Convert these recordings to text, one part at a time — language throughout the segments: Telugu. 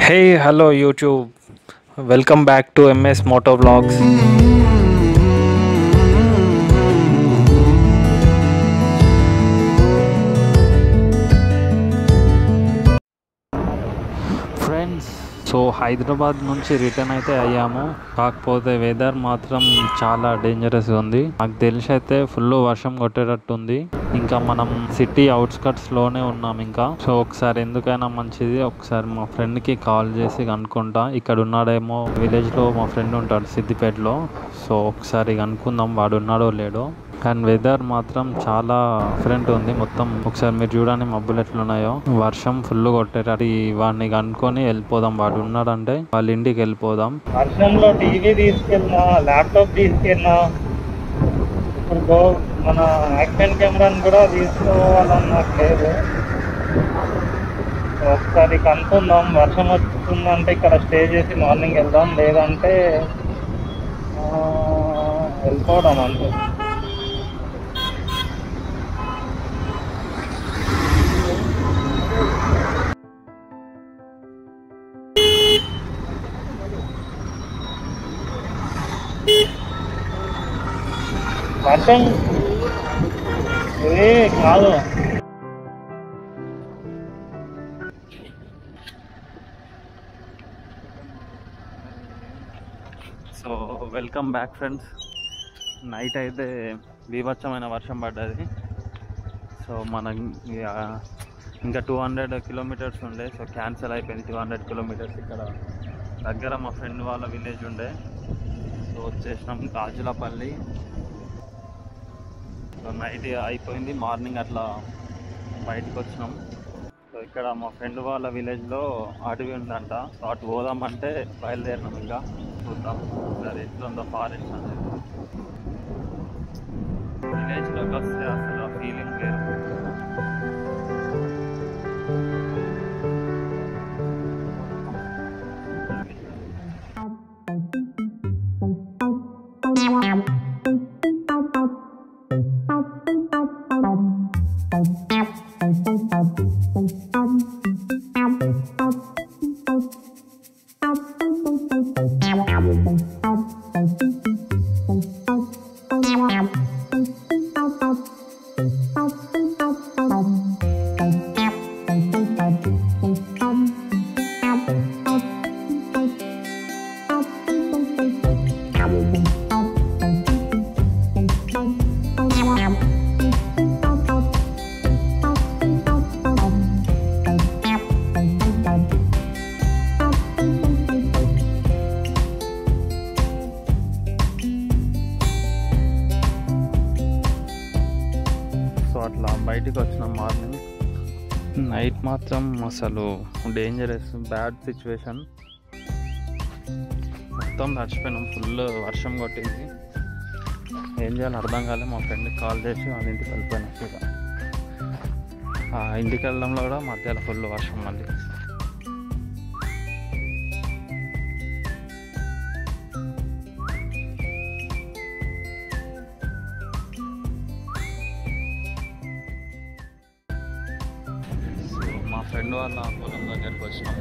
Hey, hello YouTube. Welcome back to MS Moto Vlogs. Friends so Hyderabad నుంచి రిటర్న్ అయితే అయ్యాము కాకపోతే వెదర్ మాత్రం చాలా డేంజరస్ ఉంది నాకు తెలిసి అయితే ఫుల్ వర్షం కొట్టేటట్టుంది ఇంకా మనం సిటీ లోనే ఉన్నాం ఇంకా సో ఒకసారి ఎందుకైనా మంచిది ఒకసారి మా ఫ్రెండ్కి కాల్ చేసి కనుక్కుంటా ఇక్కడ ఉన్నాడేమో విలేజ్లో మా ఫ్రెండ్ ఉంటాడు సిద్దిపేటలో సో ఒకసారి కనుక్కుందాం వాడు ఉన్నాడో లేడో కానీ వెదర్ మాత్రం చాలా డిఫరెంట్ ఉంది మొత్తం ఒకసారి మీరు చూడండి మబ్బులు ఎట్లున్నాయో వర్షం ఫుల్ కొట్టేటట్టు వాడిని కనుక్కొని వెళ్ళిపోదాం వాడు ఉన్నాడంటే వాళ్ళ ఇంటికి వెళ్ళిపోదాం వర్షంలో టీవీ తీసుకెళ్ళినా ల్యాప్టాప్ తీసుకెళ్ళినా ఇప్పుడు గో మన యాక్షన్ కెమెరాని కూడా తీసుకోవాలని నాకు లేదు ఒకసారి కనుక్కుందాం వర్షం వస్తుందంటే ఇక్కడ స్టే చేసి మార్నింగ్ వెళ్దాం లేదంటే ఆ, వెళ్ళిపోవడం అంతే వర్షం ఇది కాదు so welcome back friends night అయితే బీభత్సమైన వర్షం పడ్డది సో మన ఇక ఇంకా టూ హండ్రెడ్ కిలోమీటర్స్ ఉండే సో క్యాన్సిల్ అయిపోయింది టూ హండ్రెడ్ కిలోమీటర్స్ ఇక్కడ దగ్గర మా ఫ్రెండ్ వాళ్ళ విలేజ్ ఉండే సో వచ్చేసినాం గాజులపల్లి సో నైట్ అయిపోయింది మార్నింగ్ అట్లా బయటకు వచ్చినాం సో ఇక్కడ మా ఫ్రెండ్ వాళ్ళ విలేజ్లో అడవి ఉందంట సో అటు పోదామంటే బయలుదేరినాం ఇంకా చూద్దాం సరే ఎట్లుందో ఫారెస్ట్ అనేది విలేజ్లోకి వస్తే అసలు ఆ ఫీలింగ్ వేరు సో అట్లా బయటికి వచ్చినాం మార్నింగ్ నైట్ మాత్రం అసలు డేంజరస్ బ్యాడ్ సిచ్యువేషన్ మొత్తం తడిచిపోయినాం ఫుల్ వర్షం కొట్టింది ఏం చేయాలో అర్థం కాలే మా ఫ్రెండ్కి కాల్ చేసి వాళ్ళ ఇంటికి వెళ్ళిపోయినా ఇక ఆ ఇంటికి వెళ్ళడంలో కూడా మధ్యలో ఫుల్ వర్షం మళ్ళీ సో మా ఫ్రెండ్ వాళ్ళ పొలం దగ్గరికి వచ్చినాం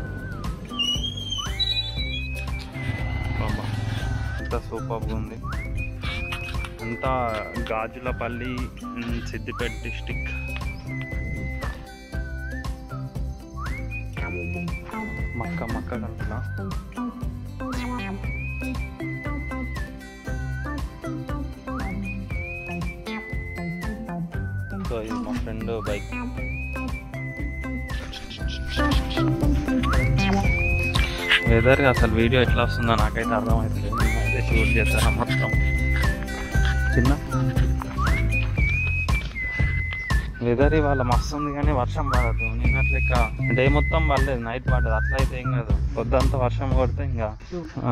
బాబా ఎంత సూపర్గా ఉంది అంతా గాజులపల్లి ఉమ్, సిద్దిపేట డిస్టిక్ మక్క మక్క కనుక సో ఇది మా ఫ్రెండ్ బైక్ వెదర్ అసలు వీడియో ఎట్లా వస్తుందో నాకైతే అర్థమవుతలేదు అయితే షూట్ చేస్తాను మొత్తం చిన్న వెదర్ ఇవాళ మస్తు ఉంది కానీ వర్షం పడదు నిన్నటి లెక్క డే మొత్తం పడలేదు నైట్ పడదు అట్లా అయితే ఏం కాదు పొద్దంతా వర్షం కొడితే ఇంకా ఆ.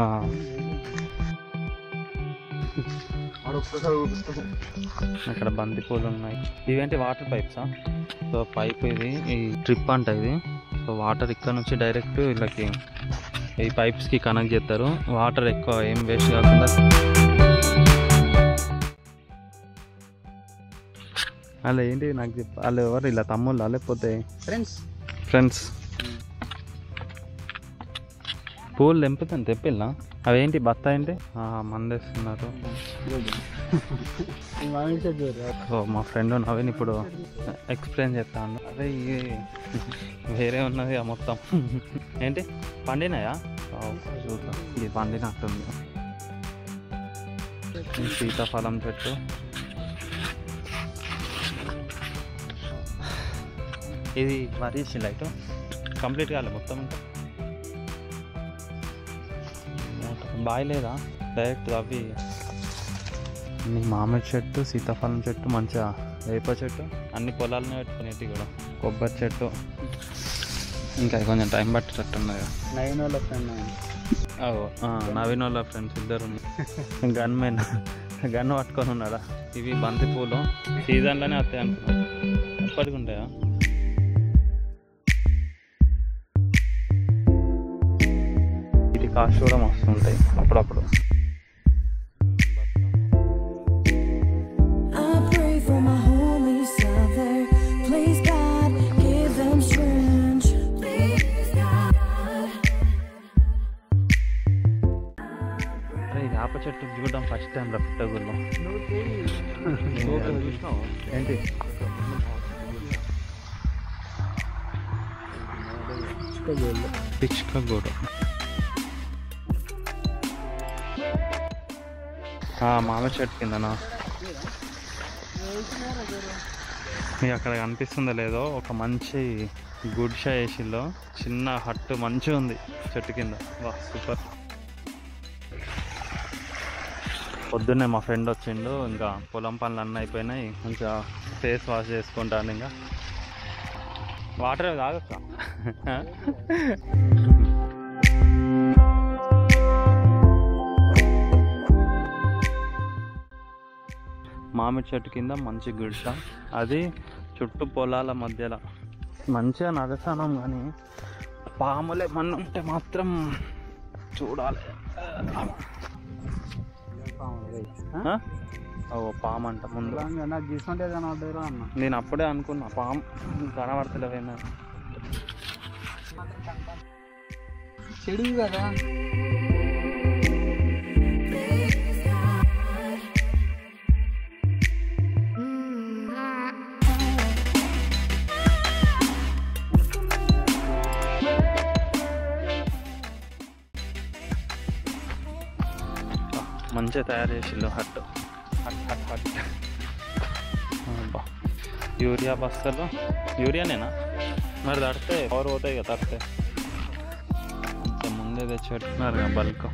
ఇక్కడ బంతి పూలు ఉన్నాయి ఇవేంటి వాటర్ పైప్సా సో పైప్ ఇది ఈ ట్రిప్ అంట ఇది సో వాటర్ ఇక్కడ నుంచి డైరెక్ట్ వీళ్ళకి ఈ పైప్స్కి కనెక్ట్ చేస్తారు వాటర్ ఎక్కువ ఏం వేస్ట్ కాకుండా అలా ఏంటి నాకు చెప్ప వాళ్ళు ఎవరు ఇలా తమ్ముళ్ళా లేకపోతే ఫ్రెండ్స్ ఫ్రెండ్స్ పూలు తెంపుతాను తెప్పిల్లా అవేంటి బత్త ఏంటి ఆ, మందేస్తున్నారు ఓ మా ఫ్రెండ్ నవీన్ ఇప్పుడు ఎక్స్ప్లెయిన్ చేస్తాను అదే ఇది వేరే ఉన్నది ఆ మొత్తం ఏంటి పండినాయా ఓ, చూద్దాం ఇది పండినట్టుంది ఈ సీతాఫలం చెట్టు ఇది వరి లైట్ కంప్లీట్ కాలే మొత్తం ఇంకా బాయ్ లేదా డైరెక్ట్ అవి అన్ని మామిడి చెట్టు సీతాఫలం చెట్టు మంచిగా వేప చెట్టు అన్ని పొలాలనే పెట్టుకునేటి కూడా కొబ్బరి చెట్టు ఇంకా కొంచెం టైం పట్టేటట్టున్నది కదా. నైన్ వాళ్ళ ఫ్రెండ్ అగో, ఆ, నవీన్ వాళ్ళ ఫ్రెండ్స్ ఇద్దరు గన్ మెన్ గన్ పట్టుకొని ఉన్నాడా ఇవి బంతి పూలు సీజన్లోనే వస్తాయి అనుకున్నాను ఎప్పటికి ఉంటాయా ఇది కాస్ట్ కూడా మస్తు ఉంటాయి అప్పుడప్పుడు I pray for my homies out there. Please God, give them strength. Please God. అరే ఇది ఆప చెట్టు చూడడం ఫస్ట్ టైం రా పుట్టగుల్లో ఏంటి పిచ్చుక గూడు మామిడి చెట్టు కిందనా మీకు అక్కడ కనిపిస్తుందో లేదో ఒక మంచి గుడిసె వేసిల్లో చిన్న హట్టు మంచిగా ఉంది చెట్టు కింద వా సూపర్ పొద్దున్నే మా ఫ్రెండ్ వచ్చిండు ఇంకా పొలం పనులు అన్నీ అయిపోయినాయి మంచిగా ఫేస్ వాష్ చేసుకుంటాను ఇంకా వాటర్ తాగొచ్చా మామిడి చెట్టు కింద మంచి గుడిస అది చుట్టూ పొలాల మధ్యలో మంచిగా నడసానం కానీ పాములే మన ఉంటే మాత్రం చూడాలి ఆ? ఓ పాము అంట ముందు నాకు తీసుకుంటే కనబడ్డారా అన్న నేను అప్పుడే అనుకున్నా పాము కనబడతలేవేనా చెడు కదా మంచిగా తయారు చేసిల్లు హట్ హట్ హట్ హట్ అబ్బా. యూరియా బస్తలు యూరియానేనా మరి తడితే పవర్ పోతాయి కదా తడితే కొంచెం ముందే తెచ్చి పెట్టుకున్నారు కదా బల్క్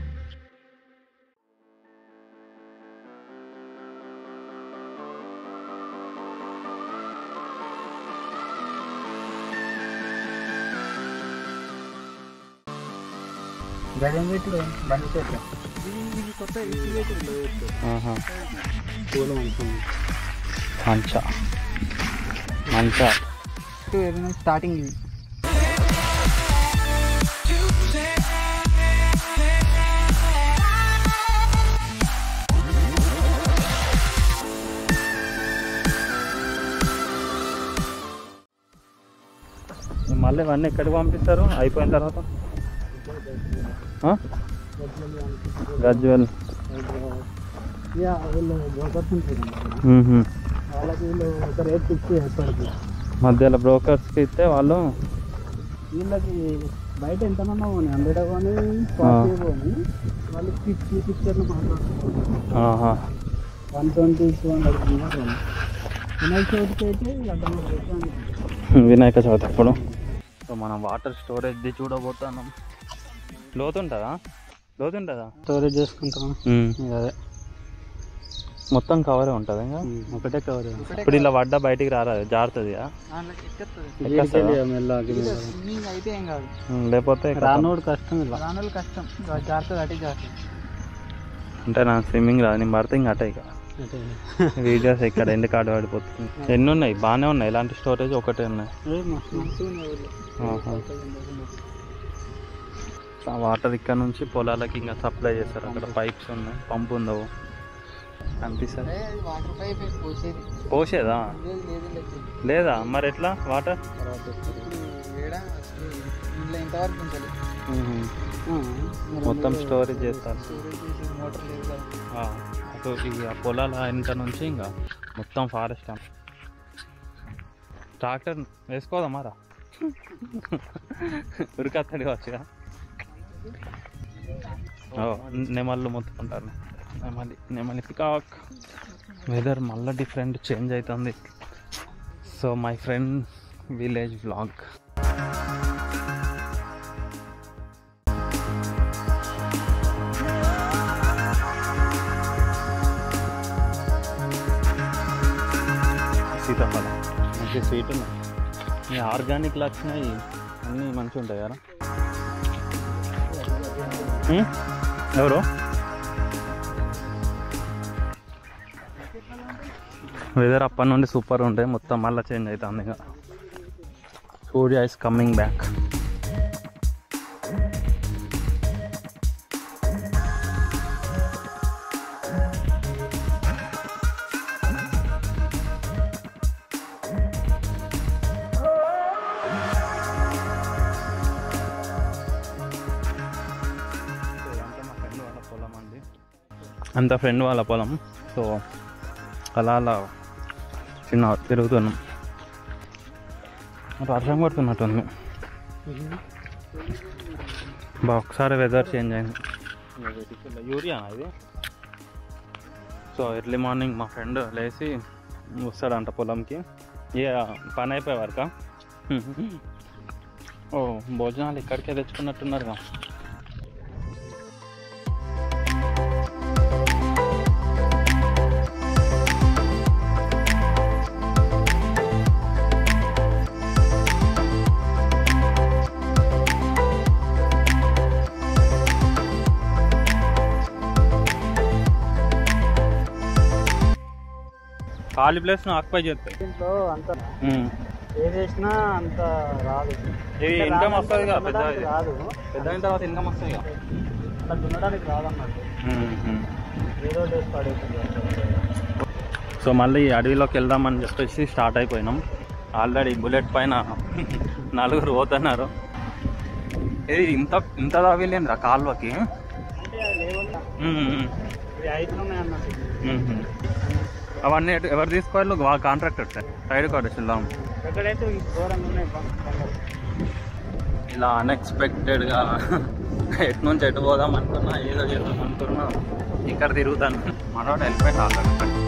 గడియం పెట్టుడు బండి చెట్టు ఇది కొత్త ఇది పెట్టుడు ఆహా పూలు అనుకుంది మంచా మంచా స్టార్టింగ్ ఇది మళ్ళీ ఇవన్నీ ఎక్కడికి పంపిస్తారు అయిపోయిన తర్వాత ఆ? గజ్వెల్ ఇక వీళ్ళు బ్రోకర్స్ ఉంటారు మ్మ్హ. వాళ్ళకి వీళ్ళు ఒక రేట్ ఫిక్స్ చేస్తారు మధ్యలో బ్రోకర్స్కి ఇస్తే వాళ్ళు వీళ్ళకి బయట ఎంతనన్నా పోనీ హండ్రెడ్ కానీ ఫార్టీ పోనీ వాళ్ళకి ఫిఫ్టీ పిక్చర్లు మాట్లాడుతున్నారు ఆహా. వన్ ట్వంటీ టూ హండ్రెడ్ వినాయక చవితికి అయితే అడ్డం వినాయక చవితి అప్పుడు సో మనం వాటర్ స్టోరేజ్ది చూడబోతున్నాం లోతుంటుందా లోతుంటుందా స్టోరేజ్ చేసుకుంటాం అదే మొత్తం కవరే ఉంటుంది ఇంకా ఒకటే కవర్ ఇప్పుడు ఇలా పడ్డ బయటికి రారాదు జారుతుంది స్విమ్మింగ్ అయితే ఏం కాదు లేకపోతే కథం. రానోడు కష్టం ఇలా రానోడు కష్టం జాగ్రత్త అటే జాగ్రత్త అంటే నాకు స్విమ్మింగ్ రాదు నేను పడితే ఇంకా అటే ఇక వీడియోస్ ఇక్కడ ఎండు కార్డు పడిపోతుంది ఎన్ని ఉన్నాయి బాగానే ఉన్నాయి ఇలాంటి స్టోరేజ్ ఒకటే ఉన్నాయి ఆహా. ఆ వాటర్ ఇక్కడ నుంచి పొలాలకి ఇంకా సప్లై చేస్తారు అక్కడ పైప్స్ ఉన్నాయి పంపు ఉందో అనిపిస్తుంది వాటర్ పైప్ పోసేది పోసేదా లేదు లేదు లేదు లేదా మరి ఎట్లా వాటర్ తర్వాత ఏడా ఇంట్లో ఇంతవరకు ఉంచాలి మొత్తం స్టోరేజ్ చేస్తారు స్టోరేజ్ చేసి మోటార్ లేదు కదా ఆ, అటు ఈ ఆ పొలాల ఇంట నుంచి ఇంకా మొత్తం ఫారెస్ట్ ట్రాక్టర్ వేసుకోదామారా ఉరికత్తడి వచ్చా నెమళ్ళు మొత్తుకుంటారు నెమలి నెమలి పికాక్ వెదర్ మళ్ళీ డిఫరెంట్ చేంజ్ అవుతుంది so my friend village vlog సీతాఫలం మంచి స్వీట్ ఉన్నాయి ఈ ఆర్గానిక్ వచ్చినాయి అన్నీ మంచిగా ఉంటాయి కదా ఉం? ఎవరు వెదర్ అప్పటి నుండి సూపర్ ఉండే మొత్తం మళ్ళీ చేంజ్ అవుతుంది ఇక సూర్య ఇస్ కమింగ్ బ్యాక్ అంత ఫ్రెండ్ వాళ్ళ పొలం సో అలా అలా చిన్న తిరుగుతున్నాం వర్షం కొడుతున్నట్టుంది బా ఒకసారి వెదర్ చేంజ్ అయింది యూరియా ఇది సో ఎర్లీ మార్నింగ్ మా ఫ్రెండ్ లేచి వస్తాడంట పొలంకి ఏ పని అయిపోయే వరక ఓ భోజనాలు ఇక్కడికే తెచ్చుకున్నట్టున్నారుగా ఖాళీ ప్లేస్ను ఆక్యుపై చేస్తాయి దీంట్లో అంత ఉమ్. ఏది వేసినా అంత రాదు ఇది ఇన్కమ్ వస్తుంది కదా పెద్ద దున్నడానికి రాదు పెద్ద అయిన తర్వాత ఇన్కమ్ వస్తుంది కదా అలా దున్నడానికి రాదన్నట్టు ఏదో ఒకటి వేసి పడేస్తుంది సో మళ్ళీ అడవిలోకి వెళ్దామని చెప్పేసి స్టార్ట్ అయిపోయినాం ఆల్రెడీ బుల్లెట్ పైన నలుగురు పోతున్నారు ఇది ఇంత ఇంత దావిలేంద్రా కాల్వకి అంటే అది లేకుండా ఉమ్, ఉమ్, ఇది అవుతున్నాయి అన్నట్టు ఉమ్, ఉమ్. అవన్నీ ఎటు- ఎవరు తీసుకోవాలి వా కాంట్రాక్టర్ సైడ్ కార్డు వెళ్దాం ఎక్కడైతే ఈ ఘోరంగా ఉన్నాయి బంక్ బంగారు. ఇలా అన్ఎక్స్పెక్టెడ్గా ఎటు నుంచి ఎటు పోదాం అనుకున్నా ఏదో చేద్దాం అనుకున్నా ఇక్కడ తిరుగుతాను మనోడు వెళ్ళిపోయి ఆల్రెడీ